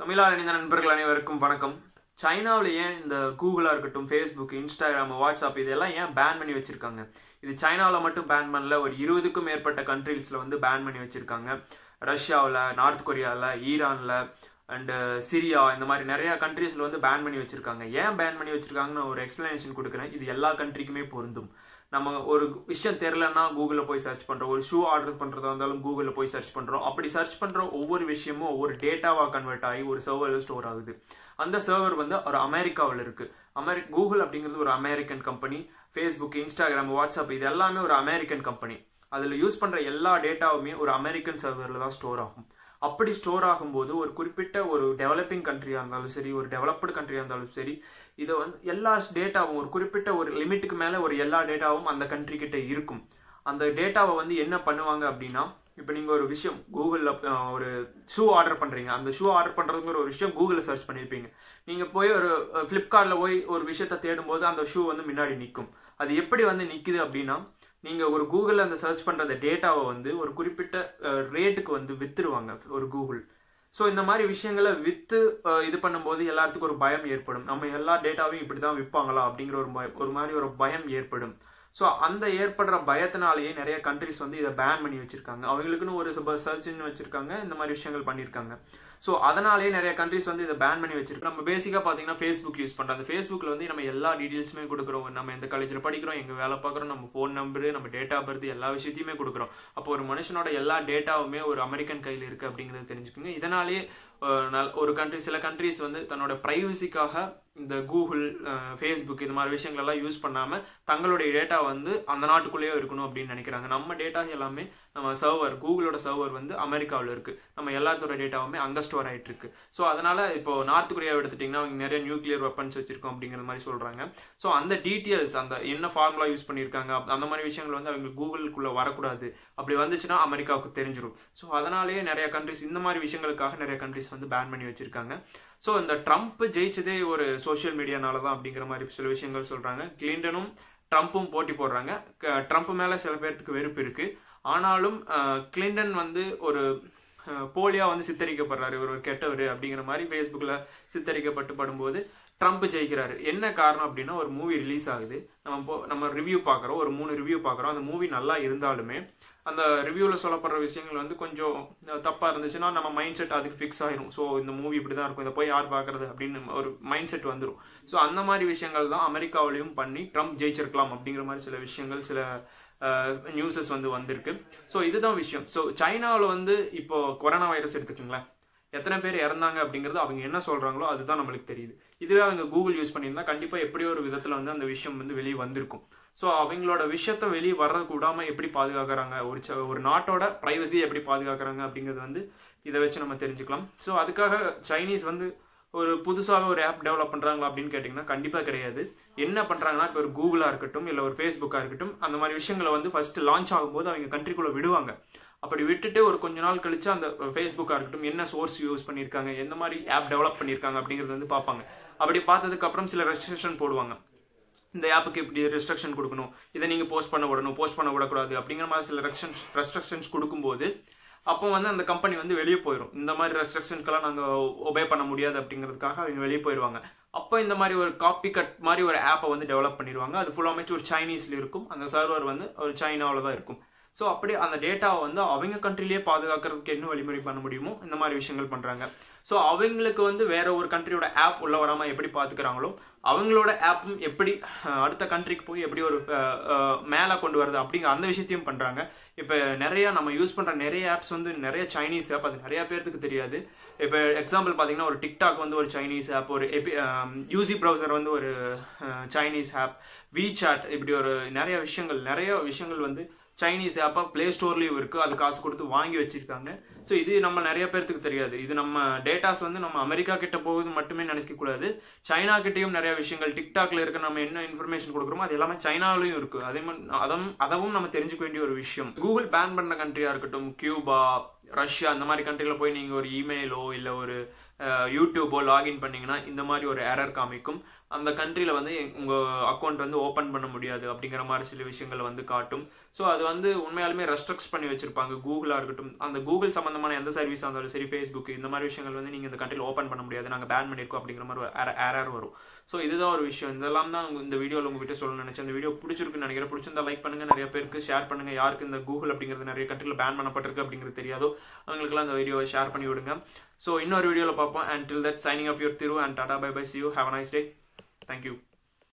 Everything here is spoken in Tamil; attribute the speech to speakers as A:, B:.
A: தமிழால் இணைந்த நண்பர்கள் அனைவருக்கும் வணக்கம் சைனாவில் ஏன் இந்த கூகுளாக இருக்கட்டும் ஃபேஸ்புக் இன்ஸ்டாகிராம் வாட்ஸ்அப் இதெல்லாம் ஏன் பேன் பண்ணி வச்சிருக்காங்க இது சைனாவில் மட்டும் பேன் பண்ணல ஒரு இருபதுக்கும் மேற்பட்ட கண்ட்ரீஸில் வந்து பேன் பண்ணி வச்சிருக்காங்க ரஷ்யாவில் நார்த் கொரியாவில் ஈரானில் அண்டு சிரியா இந்த மாதிரி நிறைய கண்ட்ரீஸில் வந்து பேன் பண்ணி வச்சிருக்காங்க ஏன் பேன் பண்ணி வச்சிருக்காங்கன்னு நான் ஒரு எக்ஸ்பிளனேஷன் கொடுக்குறேன் இது எல்லா கண்ட்ரிக்குமே பொருந்தும் நம்ம ஒரு விஷயம் தெரிலன்னா கூகுளில் போய் சர்ச் பண்ணுறோம் ஒரு ஷூ ஆர்டர் பண்ணுறதா இருந்தாலும் கூகுளில் போய் சர்ச் பண்ணுறோம் அப்படி சர்ச் பண்ணுற ஒவ்வொரு விஷயமும் ஒவ்வொரு டேட்டாவாக கன்வெர்ட் ஆகி ஒரு சர்வரில் ஸ்டோர் ஆகுது அந்த சர்வர் வந்து ஒரு அமெரிக்காவில் இருக்குது அமெரி கூகுள் அப்படிங்கிறது ஒரு American company Facebook Instagram WhatsApp இது எல்லாமே ஒரு அமெரிக்கன் கம்பெனி அதில் யூஸ் பண்ணுற எல்லா டேட்டாவுமே ஒரு அமெரிக்கன் சர்வரில் தான் ஸ்டோர் ஆகும் அப்படி ஸ்டோர் ஆகும்போது ஒரு குறிப்பிட்ட ஒரு டெவலப்பிங் கண்ட்ரியாக இருந்தாலும் சரி ஒரு டெவலப்டு கண்ட்ரியாக இருந்தாலும் சரி இதை வந்து எல்லா டேட்டாவும் ஒரு குறிப்பிட்ட ஒரு லிமிட்டுக்கு மேலே ஒரு எல்லா டேட்டாவும் அந்த கண்ட்ரி கிட்ட இருக்கும் அந்த டேட்டாவை வந்து என்ன பண்ணுவாங்க அப்படின்னா இப்போ நீங்கள் ஒரு விஷயம் கூகுளில் ஒரு ஷூ ஆர்டர் பண்ணுறீங்க அந்த ஷூ ஆர்டர் பண்ணுறதுங்கிற ஒரு விஷயம் கூகுளில் சர்ச் பண்ணியிருப்பீங்க நீங்கள் போய் ஒரு ஃப்ளிப்கார்ட்டில் போய் ஒரு விஷயத்த தேடும்போது அந்த ஷூ வந்து முன்னாடி நிற்கும் அது எப்படி வந்து நிற்குது அப்படின்னா நீங்கள் ஒரு கூகுளில் அந்த சர்ச் பண்ணுற அந்த டேட்டாவை வந்து ஒரு குறிப்பிட்ட ரேட்டுக்கு வந்து வித்துருவாங்க ஒரு கூகுள் ஸோ இந்த மாதிரி விஷயங்களை விற்று இது பண்ணும்போது எல்லாத்துக்கும் ஒரு பயம் ஏற்படும் நம்ம எல்லா டேட்டாவையும் இப்படி தான் விற்பாங்களா அப்படிங்கிற ஒரு பயம் ஒரு மாதிரி ஒரு பயம் ஏற்படும் ஸோ அந்த ஏற்படுற பயத்தினாலேயே நிறைய கண்ட்ரிஸ் வந்து இதை பேன் பண்ணி வச்சிருக்காங்க அவங்களுக்குன்னு ஒரு சர்ச் வச்சிருக்காங்க இந்த மாதிரி விஷயங்கள் பண்ணியிருக்காங்க ஸோ அதனாலேயே நிறைய கண்ட்ரிஸ் வந்து இதை பேன் பண்ணி வச்சிருக்கோம் நம்ம பேசிக்காக பார்த்தீங்கன்னா ஃபேஸ்புக் யூஸ் பண்ணுறோம் அந்த ஃபேஸ்புக்கில் வந்து நம்ம எல்லா டீட்டெயில்ஸுமே கொடுக்குறோம் நம்ம எந்த காலேஜில் படிக்கிறோம் எங்கே வேலை பார்க்குறோம் நம்ம ஃபோன் நம்பரு நம்ம டேட் ஆஃப் பர்த் எல்லா விஷயத்தையுமே கொடுக்குறோம் அப்போ ஒரு மனுஷனோட எல்லா டேட்டாவுமே ஒரு அமெரிக்கன் கையில் இருக்குது அப்படிங்கிறத தெரிஞ்சுக்கோங்க இதனாலே ஒரு கண்ட்ரி சில கண்ட்ரிஸ் வந்து தன்னோட ப்ரைவசிக்காக இந்த கூகுள் ஃபேஸ்புக் இது மாதிரி விஷயங்கள் எல்லாம் யூஸ் பண்ணாமல் தங்களுடைய டேட்டா வந்து அந்த நாட்டுக்குள்ளேயே இருக்கணும் அப்படின்னு நினைக்கிறாங்க நம்ம டேட்டா எல்லாமே நம்ம சர்வர் கூகுளோட சர்வர் வந்து அமெரிக்காவில் இருக்குது நம்ம எல்லாத்தோட டேட்டாவுமே அங்கே ஸ்டோர் ஆகிட்டு இருக்கு ஸோ அதனால் இப்போ நார்த் கொரியாவை எடுத்துட்டிங்கன்னா அவங்க நிறைய நியூக்ளியர் வெப்பன்ஸ் வச்சிருக்கோம் அப்படிங்கிற மாதிரி சொல்கிறாங்க ஸோ அந்த டீட்டெயில்ஸ் அந்த என்ன ஃபார்முலா யூஸ் பண்ணியிருக்காங்க அந்த மாதிரி விஷயங்கள் வந்து அவங்க கூகுளுக்குள்ளே வரக்கூடாது அப்படி வந்துச்சுன்னா அமெரிக்காவுக்கு தெரிஞ்சிடும் ஸோ அதனாலேயே நிறைய கண்ட்ரிஸ் இந்த மாதிரி விஷயங்களுக்காக நிறைய கண்ட்ரிஸ் வந்து பேன் பண்ணி வச்சிருக்காங்க ஸோ இந்த ட்ரம்ப் ஜெயிச்சதே ஒரு சோஷியல் மீடியானால தான் அப்படிங்கிற மாதிரி சில விஷயங்கள் சொல்கிறாங்க கிளின்டனும் ட்ரம்ப்பும் போட்டி போடுறாங்க ட்ரம்ப் மேலே சில பேர்த்துக்கு வெறுப்பு இருக்குது ஆனாலும் கிளின்டன் வந்து ஒரு போலியாக வந்து சித்தரிக்கப்படுறாரு ஒரு கெட்டவர் அப்படிங்கிற மாதிரி ஃபேஸ்புக்கில் சித்தரிக்கப்பட்டு படும்போது ட்ரம்ப் ஜெயிக்கிறாரு என்ன காரணம் அப்படின்னா ஒரு மூவி ரிலீஸ் ஆகுது நம்ம போ நம்ம ரிவ்யூ பார்க்குறோம் ஒரு மூணு ரிவ்யூ பார்க்குறோம் அந்த மூவி நல்லா இருந்தாலுமே அந்த ரிவ்யூவில் சொல்லப்படுற விஷயங்கள் வந்து கொஞ்சம் தப்பாக இருந்துச்சுன்னா நம்ம மைண்ட் செட் அதுக்கு ஃபிக்ஸ் ஆயிரும் ஸோ இந்த மூவி இப்படி தான் இருக்கும் இதை போய் யார் பார்க்குறது அப்படின்னு ஒரு மைண்ட் செட் வந்துடும் ஸோ அந்த மாதிரி விஷயங்கள் தான் அமெரிக்காவிலையும் பண்ணி ட்ரம்ப் ஜெயிச்சிருக்கலாம் அப்படிங்கிற மாதிரி சில விஷயங்கள் சில நியூஸஸ் வந்து வந்திருக்கு ஸோ இதுதான் விஷயம் ஸோ சைனாவில் வந்து இப்போ கொரோனா வைரஸ் எடுத்துக்கோங்களேன் எத்தனை பேர் இறந்தாங்க அப்படிங்கிறது அவங்க என்ன சொல்கிறாங்களோ அதுதான் நம்மளுக்கு தெரியுது இதுவே அவங்க கூகுள் யூஸ் பண்ணியிருந்தா கண்டிப்பாக எப்படியோ ஒரு விதத்தில் வந்து அந்த விஷயம் வந்து வெளியே வந்திருக்கும் ஸோ அவங்களோட விஷயத்த வெளியே வர்றது கூடாமல் எப்படி பாதுகாக்கிறாங்க ஒரு ஒரு நாட்டோட ப்ரைவசியை எப்படி பாதுகாக்கிறாங்க அப்படிங்கிறது வந்து இதை வச்சு நம்ம தெரிஞ்சுக்கலாம் ஸோ அதுக்காக சைனீஸ் வந்து ஒரு புதுசாக ஒரு ஆப் டெவலப் பண்ணுறாங்களா அப்படின்னு கேட்டிங்கன்னா கண்டிப்பாக கிடையாது என்ன பண்ணுறாங்கன்னா இப்போ ஒரு கூகுளாக இருக்கட்டும் இல்லை ஒரு ஃபேஸ்புக்காக இருக்கட்டும் அந்த மாதிரி விஷயங்களை வந்து ஃபர்ஸ்ட் லான்ச் ஆகும்போது அவங்க கண்ட்ரிக்குள்ளே விடுவாங்க அப்படி விட்டுட்டு ஒரு கொஞ்ச நாள் கழிச்சு அந்த ஃபேஸ்புக்காக இருக்கட்டும் என்ன சோர்ஸ் யூஸ் பண்ணியிருக்காங்க எந்த மாதிரி ஆப் டெவலப் பண்ணியிருக்காங்க அப்படிங்கிறது வந்து பார்ப்பாங்க அப்படி பார்த்ததுக்கு அப்புறம் சில ரெஸ்ட்ரிக்ஷன் போடுவாங்க இந்த ஆப்புக்கு இப்படி ரெஸ்ட்ரிக்ஷன் கொடுக்கணும் இதை நீங்கள் போஸ்ட் பண்ண விடணும் போஸ்ட் பண்ண விடக்கூடாது அப்படிங்கிற மாதிரி சில ரெஸ்ட்ரிக்ஷன்ஸ் ரெஸ்ட்ரிக்ஷன்ஸ் கொடுக்கும்போது அப்போ வந்து அந்த கம்பெனி வந்து வெளியே போயிடும் இந்த மாதிரி ரெஸ்ட்ரிக்ஷனுக்கெல்லாம் நாங்கள் ஒபே பண்ண முடியாது அப்படிங்கிறதுக்காக அவங்க வெளியே போயிடுவாங்க அப்போ இந்த மாதிரி ஒரு காப்பி கட் மாதிரி ஒரு ஆப்பை வந்து டெவலப் பண்ணிடுவாங்க அது ஃபுல்லாமே ஒரு சைனீஸில் இருக்கும் அந்த சர்வர் வந்து ஒரு சைனாவில் தான் இருக்கும் ஸோ அப்படி அந்த டேட்டாவை வந்து அவங்க கண்ட்ரிலேயே பாதுகாக்கிறதுக்கு என்ன வழிமுறை பண்ண முடியுமோ இந்த மாதிரி விஷயங்கள் பண்ணுறாங்க ஸோ அவங்களுக்கு வந்து வேற ஒரு கண்ட்ரியோட ஆப் உள்ள வராமல் எப்படி பார்த்துக்கிறாங்களோ அவங்களோட ஆப்பும் எப்படி அடுத்த கண்ட்ரிக்கு போய் எப்படி ஒரு மேலே கொண்டு வருது அப்படிங்கிற அந்த விஷயத்தையும் பண்ணுறாங்க இப்போ நிறைய நம்ம யூஸ் பண்ணுற நிறைய ஆப்ஸ் வந்து நிறைய சைனீஸ் ஆப் அது நிறைய பேர்த்துக்கு தெரியாது இப்போ எக்ஸாம்பிள் பார்த்தீங்கன்னா ஒரு டிக்டாக் வந்து ஒரு சைனீஸ் ஆப் ஒரு எபி யூசி ப்ரௌசர் வந்து ஒரு சைனீஸ் ஆப் விசாட் இப்படி ஒரு நிறைய விஷயங்கள் நிறைய விஷயங்கள் வந்து சைனீஸ் ஆப்பாக ப்ளே ஸ்டோர்லேயும் இருக்குது அது காசு கொடுத்து வாங்கி வச்சுருக்காங்க ஸோ இது நம்ம நிறைய பேர்த்துக்கு தெரியாது இது நம்ம டேட்டாஸ் வந்து நம்ம அமெரிக்கா கிட்ட போகுது மட்டுமே நினைக்கக்கூடாது சைனா கிட்டேயும் நிறைய விஷயங்கள் டிக்டாக்ல இருக்க நம்ம என்ன இன்ஃபர்மேஷன் கொடுக்குறோமோ அது எல்லாமே சைனாவிலையும் இருக்குது அதே மாதிரி அதவும் அதவும் நம்ம தெரிஞ்சுக்க வேண்டிய ஒரு விஷயம் கூகுள் பேன் பண்ண கண்ட்ரியாக இருக்கட்டும் கியூபா ரஷ்யா அந்த மாதிரி கண்ட்ரியில் போய் நீங்கள் ஒரு இமெயிலோ இல்லை ஒரு யூடியூபோ லாகின் பண்ணிங்கன்னா இந்த மாதிரி ஒரு எரர் காமிக்கும் அந்த கண்ட்ரியில் வந்து உங்கள் அக்கௌண்ட் வந்து ஓப்பன் பண்ண முடியாது அப்படிங்கிற மாதிரி சில விஷயங்கள் வந்து காட்டும் ஸோ அது வந்து உண்மையாலுமே ரெஸ்ட்ரிக்ஸ் பண்ணி வச்சிருப்பாங்க கூகுளாக இருக்கட்டும் அந்த கூகுள் சம்மந்தமான எந்த சர்வீஸாக இருந்தாலும் சரி ஃபேஸ்புக் இந்த மாதிரி விஷயங்கள் வந்து நீங்கள் இந்த கண்ட்ரியில் ஓப்பன் பண்ண முடியாது நாங்கள் பேன் பண்ணியிருக்கோம் அப்படிங்கிற மாதிரி எரர் வரும் ஸோ இதுதான் ஒரு விஷயம் இதெல்லாம் தான் இந்த வீடியோவில் உங்ககிட்ட சொல்ல நினைச்சேன் இந்த வீடியோ பிடிச்சிருக்குன்னு நினைக்கிறேன் பிடிச்சிருந்தா லைக் பண்ணுங்க நிறைய பேருக்கு ஷேர் பண்ணுங்க யாருக்கு இந்த கூகுள் அப்படிங்கிறது நிறைய கண்ட்ரியில் பேன் பண்ணப்பட்டிருக்கு அப்படிங்கிறது தெரியாதோ அவங்களுக்குலாம் இந்த வீடியோவை ஷேர் பண்ணி விடுங்க ஸோ இன்னொரு வீடியோவில் பார்ப்போம் and till that signing off your Thiru and tata bye bye see you have nice day thank you